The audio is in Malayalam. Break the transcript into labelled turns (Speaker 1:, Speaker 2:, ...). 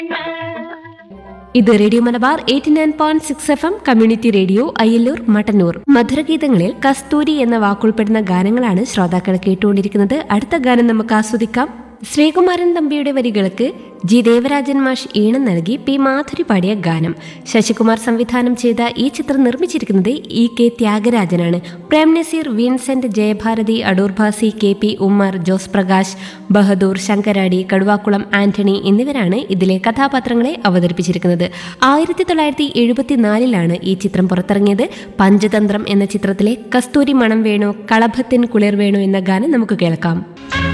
Speaker 1: ഇത് radio Malabar eighty nine point six F M community radio Ayyallur Mattannur മധുരഗീതങ്ങളിൽ കസ്തൂരി എന്ന വാക്കുൾപ്പെടുന്ന ഗാനങ്ങളാണ് ശ്രോതാക്കൾ കേട്ടുകൊണ്ടിരിക്കുന്നത് അടുത്ത ഗാനം നമുക്ക് ആസ്വദിക്കാം ശ്രീകുമാരൻ തമ്പിയുടെ വരികൾക്ക് ജി ദേവരാജൻ മാഷ് ഈണം നൽകി പി മാധുരി പാടിയ ഗാനം ശശികുമാർ സംവിധാനം ചെയ്ത ഈ ചിത്രം നിർമ്മിച്ചിരിക്കുന്നത് ഇ കെ ത്യാഗരാജനാണ് പ്രേം നസീർ വിൻസെന്റ് ജയഭാരതി അടൂർ ഭാസി കെ പി ഉമ്മർ ജോസ് പ്രകാശ് ബഹദൂർ ശങ്കരാടി കടുവാക്കുളം ആന്റണി എന്നിവരാണ് ഇതിലെ കഥാപാത്രങ്ങളെ അവതരിപ്പിച്ചിരിക്കുന്നത് ആയിരത്തി തൊള്ളായിരത്തി എഴുപത്തിനാലിലാണ് ഈ ചിത്രം പുറത്തിറങ്ങിയത് പഞ്ചതന്ത്രം എന്ന ചിത്രത്തിലെ കസ്തൂരി മണം വേണു കളഭത്തിൻ കുളിർ വേണു എന്ന ഗാനം നമുക്ക് കേൾക്കാം